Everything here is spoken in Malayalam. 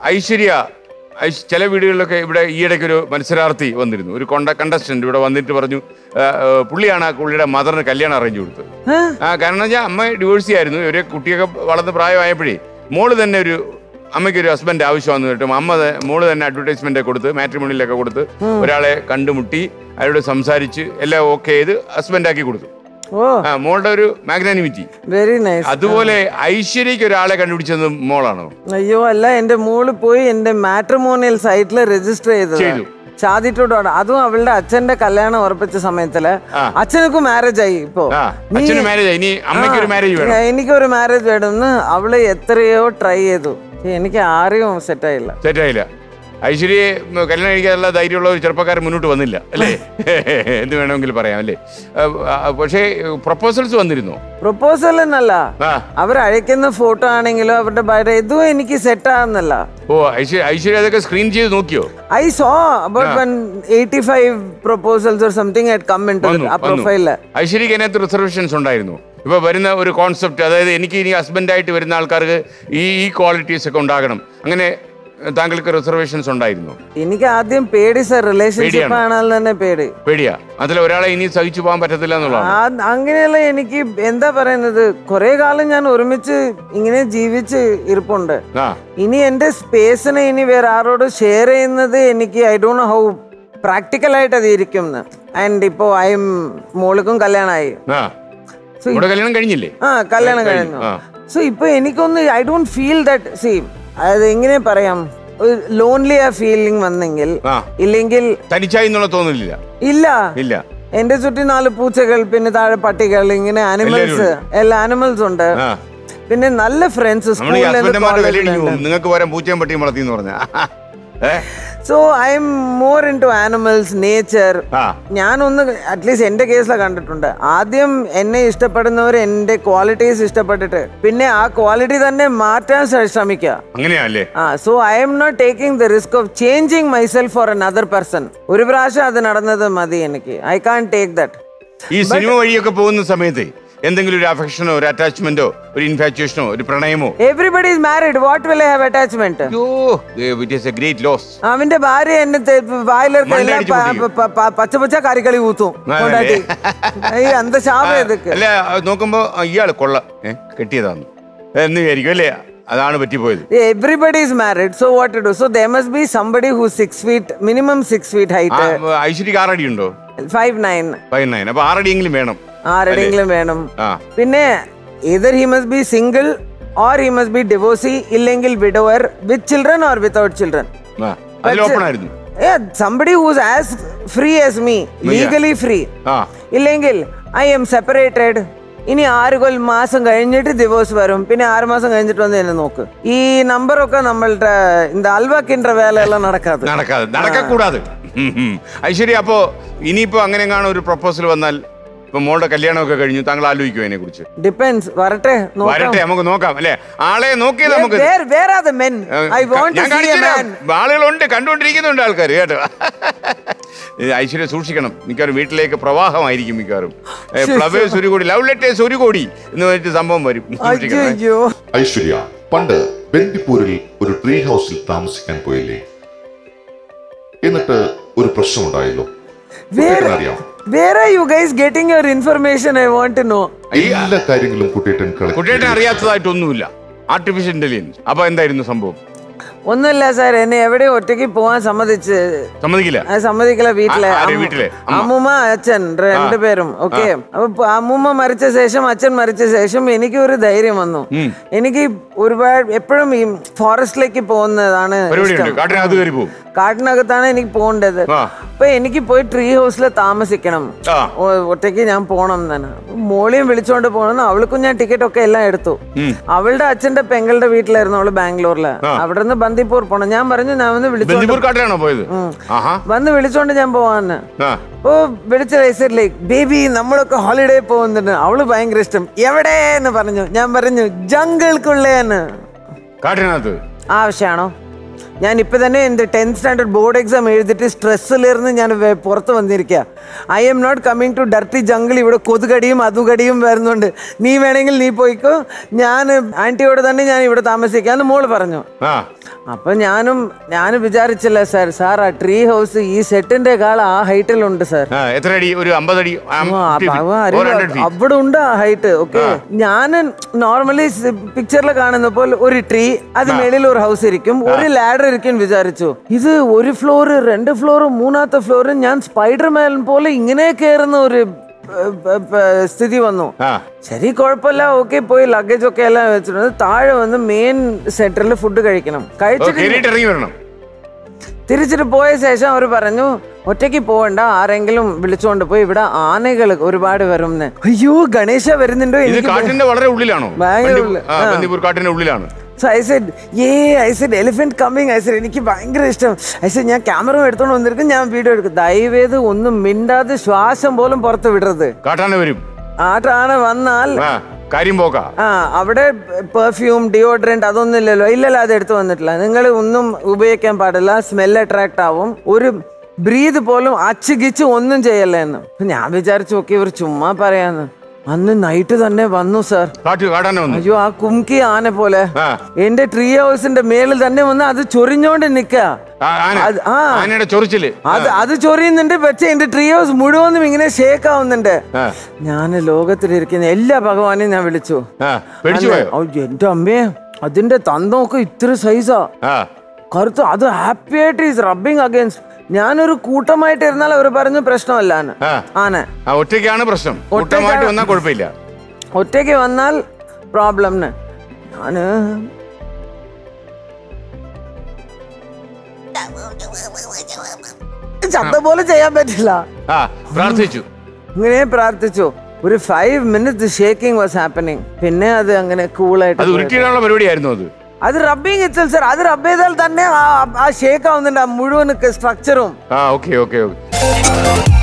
ഐശ്വര്യ ഐശ്- ചില വീടുകളിലൊക്കെ ഇവിടെ ഈയിടയ്ക്ക് ഒരു മത്സരാർത്ഥി വന്നിരുന്നു ഒരു കൊണ്ട കണ്ടസ്റ്റന്റ് ഇവിടെ വന്നിട്ട് പറഞ്ഞു ആ, ആ, പുള്ളിയാണ് ആ പുള്ളിയുടെ മദറിന് കല്യാണം അറേഞ്ച് കൊടുത്തത് ഏ? ആ കാരണം വെച്ചാൽ അമ്മ ഡിവോഴ്സ് ചെയ്യായിരുന്നു ഒരു കുട്ടിയൊക്കെ വളർന്ന് പ്രായമായപ്പോഴേ മോള് തന്നെ ഒരു അമ്മയ്ക്ക് ഒരു ഹസ്ബൻഡ് ആവശ്യമാണെന്ന് കേട്ടും അമ്മ ത- മോള് തന്നെ അഡ്വർടൈസ്മെന്റ് കൊടുത്ത് മാട്രിമോണിയിലൊക്കെ കൊടുത്ത് ഒരാളെ കണ്ടുമുട്ടി അയാളോട് സംസാരിച്ച് എല്ലാം ഓക്കെ ചെയ്ത് ഹസ്ബൻഡ് ആക്കി കൊടുത്തു ഓ ആ മോളുടെ ഒരു മാഗ്നാനിമിറ്റി വെരി നൈസ് അതുപോലെ ഐശ്വര്യക്ക് ഒരാളെ കണ്ടുപിടിച്ചത് മോളാണോ അയ്യോ അല്ല എന്റെ മോള് പോയി എന്റെ മാട്രിമോണിയൽ സൈറ്റിൽ രജിസ്റ്റർ ചെയ്തത് ചെയ്തു. ഷാദിട്ടോടാണ് അതും അവളുടെ അച്ഛന്റെ കല്യാണം ഉറപ്പിച്ച സമയത്തില് ആ. അച്ഛനക്കും മാരേജ് ആയി ഇപ്പോ ആ നീ- അച്ഛന് മാരേജ് ഇനി അമ്മയ്ക്ക് ഒരു ആ, മാരേജ് വേണം എനിക്കൊരു മാരേജ് വേണമെന്ന് അവള് എത്രയോ ട്രൈ ചെയ്തു പക്ഷെ എനിക്ക് ആരെയും സെറ്റ് ആയില്ല തെറ്റായില്ല ഐശ്വര്യയെ ഉം, കല്യാണം കഴിക്കാനുള്ള ധൈര്യമുള്ള ഒരു ചെറുപ്പക്കാരൻ മുന്നോട്ട് വന്നില്ല അല്ലേ എന്ത് വേണമെങ്കിൽ പറയാം അല്ലേ ആ, ആ, പക്ഷേ പ്രപ്പോസൽസ് വന്നിരുന്നോ പ്രൊപ്പോസൽ എന്നല്ല ആ അവർ അയക്കുന്ന ഫോട്ടോ ആണെങ്കിലോ അവരുടെ ബയോഡേ ഇതും എനിക്ക് സെറ്റ് ആകുന്നില്ല ഓ ഐശ്വര്യ ഐശ്വര്യ അതൊക്കെ സ്ക്രീൻ ചെയ്ത് നോക്കിയോ I saw about one eighty five proposals or something head come in വന്നു ആ വന്നു പ്രൊഫൈലില് ഐശ്വര്യക്ക് അതിനകത്ത് റിസർവേഷൻസ് ഉണ്ടായിരുന്നു ഇപ്പൊ വരുന്ന ഒരു കോൺസെപ്റ്റ് അതായത് എനിക്ക് ഇനി ഹസ്ബൻഡായിട്ട് വരുന്ന ആൾക്കാർക്ക് ഈ ഈ ക്വാളിറ്റീസ് ഒക്കെ ഉണ്ടാകണം അങ്ങനെ ഏഹ്, താങ്കൾക്ക് റിസർവേഷൻസ് ഉണ്ടായിരുന്നു എനിക്ക് ആദ്യം പേടി സർ റിലേഷൻഷിപ്പ് പേടിയാണോ? ആണെങ്കിൽ തന്നെ പേടി പേടിയാ അതിൽ ഒരാളെ ഇനി സഹിച്ചു പോകാൻ പറ്റത്തില്ല എന്നുള്ളതാണ് ആ- അങ്ങനെയല്ല എനിക്ക് എന്താ പറയുന്നത് കുറെ കാലം ഞാൻ ഒരുമിച്ച് ഇങ്ങനെ ജീവിച്ച് ഇരിപ്പുണ്ട് ആ ഇനി എന്റെ സ്പേസിനെ ഇനി വേറെ ആരോട് ഷെയർ ചെയ്യുന്നത് എനിക്ക് I don't know how practical ആയിട്ട് അത് ഇരിക്കും ആൻഡ് ഇപ്പോ ഐ എം മോൾക്കും കല്യാണമായി ആ So, ഇവിടെ കല്യാണം കഴിഞ്ഞില്ലേ ആ കല്യാണം കഴിഞ്ഞു, കഴിഞ്ഞു ആ. സോ ഇപ്പൊ എനിക്കൊന്ന് ഐ ഡോണ്ട് ഫീൽ ദാറ്റ് സി അത് എങ്ങനെ പറയാം ഒരു ലോൺലി ആ ഫീലിംഗ് വന്നെങ്കിൽ ആ ഇല്ലെങ്കിൽ തനിച്ചായി എന്നുള്ള തോന്നില്ല ഇല്ല ഇല്ല എന്റെ ചുറ്റും നാല് പൂച്ചകൾ പിന്നെ താഴെ പട്ടികൾ ഇങ്ങനെ ആനിമൽസ് എല്ലാ ആനിമൽസ് ഉണ്ട് ആ പിന്നെ നല്ല ഫ്രണ്ട്സ് നമ്മൾ ഈ സ്കൂളിൽ ഹസ്ബൻഡന്മാരുടെ വില ഇടിഞ്ഞു പോകും നിങ്ങൾക്ക് വരാൻ പൂച്ചയും പട്ടിയും വളർത്തി എന്ന് പറഞ്ഞാ uh so I'm more into animals nature ആ ഞാനൊന്ന് അറ്റ്ലീസ്റ്റ് എന്റെ കേസിലാണ് കണ്ടിട്ടുണ്ട് ആദ്യം എന്നെ ഇഷ്ടപ്പെടുന്നവർ എന്റെ ക്വാളിറ്റീസ് ഇഷ്ടപ്പെട്ടിട്ട് പിന്നെ ആ ക്വാളിറ്റി തന്നെ മാറ്റാൻ ശ്ര- ശ്രമിക്കുക അങ്ങനെയല്ലേ ആ so I'm not taking the risk of changing myself for another person ഒരു പ്രാവശ്യം അത് നടന്നത് മതി എനിക്ക് ഐ കാൺ ടേക്ക് ദറ്റ് ഈ സിനിമ വഴിയൊക്കെ പോകുന്ന സമയത്ത് എന്തെങ്കിലും ഒരു അഫക്ഷനോ ഒരു അറ്റാച്ച്മെന്റോ ഒരു ഇൻഫാച്വേഷനോ ഒരു പ്രണയമോ everybody is married what will I have attachment അയ്യോ it is a great loss അവന്റെ ഭാര്യ എന്നെ വായിലെടുത്ത് എല്ലാം മണ്ടയടിച്ച് പ- പൊട്ടിക്കും. പ- പ- പച്ച പച്ച കറികളി ഊത്തും ആ, കൊണ്ടാട്ടി ഈ അന്ത ശാപം ഇതൊക്കെ അല്ല അത് നോക്കുമ്പോ ആ, ഇയാള് കൊള്ള ഏ കെട്ടിയതാന്ന് എന്ന് വിചാരിക്കും അല്ലേ അതാണ് പറ്റിപ്പോയത് everybody is married so what to do so they must be somebody who six feet minimum six feet ആ, ഹൈറ്റ് ഐശ്വര്യക്ക് ആറടി ഉണ്ടോ ഫൈവ് നയൻ പതിനായിരം അപ്പൊ ആറടിയെങ്കിലും വേണം ആരുടെയെങ്കിലും വേണം ആ പിന്നെ either he must be single or he must be divorcee ഇല്ലെങ്കിൽ widower with children or without children ആ, അതിൽ ഓപ്പൺ ആയിരുന്നു yeah somebody who's as free as me legally free ആ ഇല്ലെങ്കിൽ ഐ എം സെപ്പറേറ്റഡ് ഇനി ആറ് കൊൽ മാസം കഴിഞ്ഞിട്ട് ഡിവോഴ്സ് വരും പിന്നെ ആറ് മാസം കഴിഞ്ഞിട്ട് വന്ന് എന്നെ നോക്ക് ഈ നമ്പറൊക്കെ നമ്മളുടെ இந்த അൽവാക്കിன்ற വേലയെല്ലാം നടക്കാതെ നടക്കാതെ നടക്കക്കൂടാതെ ഉം, ഉം. ഐശ്വര്യ അപ്പോ ഇനിയിപ്പോ അങ്ങനെ കാണാൻ ഒരു പ്രപ്പോസൽ വന്നാൽ ഇപ്പൊ മോളുടെ കല്യാണമൊക്കെ കഴിഞ്ഞു താങ്കൾ ആലോചിക്കുമോ അതിനെ കുറിച്ച് ഡിപ്പെൻസ് വരട്ടെ നോക്കാം വരട്ടെ നമുക്ക് നോക്കാം അല്ലെ ആളെ നോക്കി നമുക്ക് Where- where are the men? I want to ഞാൻ see a കാണിച്ചുതരാം. man. ആളുകളുണ്ട് കണ്ടുകൊണ്ടിരിക്കുന്നുണ്ട് ആൾക്കാർ കേട്ടോ ഇത് ഐശ്വര്യ സൂക്ഷിക്കണം മിക്കവാറും വീട്ടിലേക്ക് പ്രവാഹമായിരിക്കും മിക്കവാറും ഫ്ലവേഴ്സ് ഒരു കോടി ലവ് ലെറ്റേഴ്സ് ഒരു കോടി എന്ന് പറഞ്ഞിട്ട് സംഭവം വരും സൂക്ഷിക്കണം അയ്യോ ഐശ്വര്യ പണ്ട് ബന്ദിപ്പൂരിൽ ഒരു ട്രീ ഹൗസിൽ താമസിക്കാൻ പോയില്ലേ എന്നിട്ട് ഒരു പ്രശ്നമുണ്ടായല്ലോ കുട്ടിയേട്ടന് അറിയാം where are you guys getting your information I want to know എല്ലാ കാര്യങ്ങളും കുട്ടിയേട്ടൻ collect കുട്ടിയേട്ടൻ ചെയ്തു. അറിയാത്തതായിട്ടൊന്നുമില്ല ആർട്ടിഫിഷ്യൽ ഇന്റലിജൻസ് അപ്പൊ എന്തായിരുന്നു സംഭവം ഒന്നുമില്ല സാർ എന്നെ എവിടെ ഒറ്റയ്ക്ക് പോവാൻ സമ്മതിച്ച് സമ്മതിക്കില്ല അത് സമ്മതിക്കില്ല വീട്ടിലെ ആ- ആര് അമ്മ- വീട്ടിലെ? അമ്മ? അമ്മൂമ്മ അച്ഛൻ രണ്ടുപേരും ഓക്കെ അപ്പൊ പ- അമ്മൂമ്മ മരിച്ച ശേഷം അച്ഛൻ മരിച്ച ശേഷം എനിക്ക് ഒരു ധൈര്യം വന്നു എനിക്ക് ഒരുപാട് എപ്പോഴും ഈ ഫോറസ്റ്റിലേക്ക് പോകുന്നതാണ് പരിപാടിയുണ്ട് ഇഷ്ടം. കാട്ടിനകത്ത് കയറി പോകും കാട്ടിനകത്താണ് എനിക്ക് പോകേണ്ടത് ആ. അപ്പൊ എനിക്ക് പോയി ട്രീ ഹൗസിൽ താമസിക്കണം ആ. ഒ- ഒറ്റയ്ക്ക് ഞാൻ പോണം തന്നെ അപ്പൊ മോളിയും വിളിച്ചോണ്ട് പോകണം അവൾക്കും ഞാൻ ടിക്കറ്റ് ഒക്കെ എല്ലാം എടുത്തു അവളുടെ അച്ഛന്റെ പെങ്ങളുടെ വീട്ടിലായിരുന്നു അവള് ബാംഗ്ലൂരില് അവിടെ നിന്ന് ബന്ദിപ്പൂർ പോണം ഞാൻ പറഞ്ഞു ഞാൻ വന്ന് വിളിച്ചോണ്ട് ബന്ദിപ്പൂർ കാട്ടിലാണോ പോയത് ആഹാ വന്ന് വിളിച്ചോണ്ട് ഞാൻ പോവാന്ന് ആ ഓ വിളിച്ച ലൈക്ക് ബേബി നമ്മളൊക്കെ ഹോളിഡേ പോകുന്നുണ്ട് അവള് ഭയങ്കര ഇഷ്ടം എവിടെ എന്ന് പറഞ്ഞു ഞാൻ പറഞ്ഞു ജംഗിൾക്കുള്ളേന്ന് കാട്ടിനകത്ത് ആവശ്യമാണോ ഞാൻ ഇപ്പൊ തന്നെ എൻ്റെ ടെൻത്ത് സ്റ്റാൻഡേർഡ് ബോർഡ് എക്സാം എഴുതിയിട്ട് സ്ട്രെസ്സിലിരുന്ന് ഞാൻ വെ- പുറത്ത് വന്നിരിക്കുക I'm not coming to dirty jungle ഇവിടെ കൊതുകടിയും അതുകടിയും വരുന്നുണ്ട് നീ വേണമെങ്കിൽ നീ പോയിക്കോ ഞാൻ ആൻറ്റിയോട് തന്നെ ഞാൻ ഇവിടെ താമസിക്കാന്ന് മോള് പറഞ്ഞു ആ അപ്പൊ ഞാനും ഞാൻ വിചാരിച്ചില്ല സാർ സാർ ആ ട്രീ ഹൗസ് ഈ സെറ്റിന്റെ കാൾ ആ ഹൈറ്റിലുണ്ട് സാർ ആ എത്ര അടി ഒരു അമ്പത് അടി ആ, അപ്പൊ അവ അറിയില്ല. ഹൺഡ്രഡ് ഫീറ്റ് അവിടെ ഉണ്ട് ആ ഹൈറ്റ് ഓക്കെ ഞാൻ നോർമലി പിക്ചറിൽ കാണുന്ന പോലെ ഒരു ട്രീ അത് മേളിൽ ഒരു ഹൗസ് ഇരിക്കും ഒരു ലാഡർ ഇരിക്കും വിചാരിച്ചു ഇത് ഒരു ഫ്ലോർ രണ്ട് ഫ്ലോർ മൂന്നാമത്തെ ഫ്ലോർ ഞാൻ സ്പൈഡർമാൻ പോലെ ഇങ്ങനെ കയറുന്ന ഒരു ഏ, ഏ, ഏ, സ്ഥിതി വന്നു ആ ശരി കുഴപ്പമില്ല ഓക്കെ പോയി ലഗേജ് ഒക്കെ എല്ലാം വെച്ചിട്ടുണ്ട് താഴെ വന്ന് മെയിൻ സെന്ററിൽ ഫുഡ് കഴിക്കണം ഓ, കഴിച്ചിട്ട് കേറിയിട്ട് ഇറങ്ങി വരണം തിരിച്ചിട്ട് പോയ ശേഷം അവർ പറഞ്ഞു ഒറ്റയ്ക്ക് പോവണ്ട ആരെങ്കിലും വിളിച്ചുകൊണ്ട് പോയി ഇവിടെ ആനകൾ ഒരുപാട് വരുമെന്ന് അയ്യോ ഗണേശ വരുന്നുണ്ടോ ഇത് എനിക്ക് കാട്ടിന്റെ വളരെ ഉള്ളിലാണോ ഭയങ്കര ബന്ദിപ്പൂർ- ഉള്ളിൽ. ആ, ആ. ബന്ദിപ്പൂർ കാട്ടിന്റെ ഉള്ളിലാണ് so I said uh I said elephant coming I said എനിക്ക് ഭയങ്കര ഇഷ്ടം ഐ സെഡ് ഞാൻ ക്യാമറ എടുത്തോണ്ട് വന്നിരിക്കും ഞാൻ വീഡിയോ എടുക്കും ദയവേത് ഒന്നും മിണ്ടാതെ ശ്വാസം പോലും പുറത്ത് വിടരുത് കാട്ടാന വരും ആട്ടാണ് വന്നാൽ ആ കാര്യം പോക്കാ ആ അവിടെ പെർഫ്യൂം ഡിയോഡ്രന്റ് അതൊന്നും ഇല്ലല്ലോ ഇല്ലല്ലോ അത് എടുത്തു വന്നിട്ടില്ല നിങ്ങൾ ഒന്നും ഉപയോഗിക്കാൻ പാടില്ല സ്മെൽ അട്രാക്ട് ആവും ഒരു ബ്രീത് പോലും അച്ചുകിച്ച് ഒന്നും ചെയ്യല്ലേ എന്ന് അപ്പൊ ഞാൻ വിചാരിച്ചു ഓക്കെ ഇവർ ചുമ്മാ പറയാന്ന് അന്ന് നൈറ്റ് തന്നെ വന്നു സാർ കാട്ടു കാട്ടാന വന്നു അയ്യോ ആ കുംകി ആന പോലെ ആ എന്റെ ട്രീ ഹൗസിന്റെ മേളിൽ തന്നെ വന്ന് അത് ചൊരിഞ്ഞോണ്ട് നിക്ക ആ, ആന അത് ആ. ആനയുടെ ചൊറിച്ചില് അത് അത് ചൊറിയുന്നുണ്ട് പക്ഷെ എന്റെ ട്രീ ഹൗസ് മുഴുവനും ഇങ്ങനെ ഷേക്ക് ആവുന്നുണ്ട് ആ ഞാൻ ലോകത്തിലിരിക്കുന്ന എല്ലാ ഭഗവാനെയും ഞാൻ വിളിച്ചു ആ പേടിച്ചു പോയോ ഔ, എന്റെ അമ്മേ അതിന്റെ തന്തമൊക്കെ ഇത്ര സൈസാ ആ കറുത്ത് അത് ഹാപ്പി ആയിട്ട് ഈസ് റബ്ബിങ് അഗേൻസ്റ്റ് ഞാനൊരു കൂട്ടമായിട്ട് ഇരുന്നാൽ അവർ പറഞ്ഞു പ്രശ്നമല്ല ആന ആ ആന ആ ഒറ്റയ്ക്കാണ് പ്രശ്നം കൂട്ടമായിട്ട് വന്നാൽ കുഴപ്പമില്ല ഒറ്റയ്ക്ക് വന്നാൽ പ്രോബ്ലം ഞാന് ശബ്ദം പോലെ ചെയ്യാൻ പറ്റില്ല ആ പ്രാർത്ഥിച്ചു ഇങ്ങനെ പ്രാർത്ഥിച്ചു ഒരു five minutes shaking was happening പിന്നെ അത് അങ്ങനെ കൂളായിട്ട് അത് ഉരുട്ടിയിടാനുള്ള പരിപാടിയായിരുന്നു അത് അത് റബ്ബിങ് ഇച്ചൽ സർ അത് റബ്ബ് ചെയ്താൽ തന്നെ ആ- ആ ഷേക്ക് ആവുന്നുണ്ട് ആ മുഴുവൻ സ്ട്രക്ചറും ആ ഓക്കെ ഓക്കെ ഓക്കെ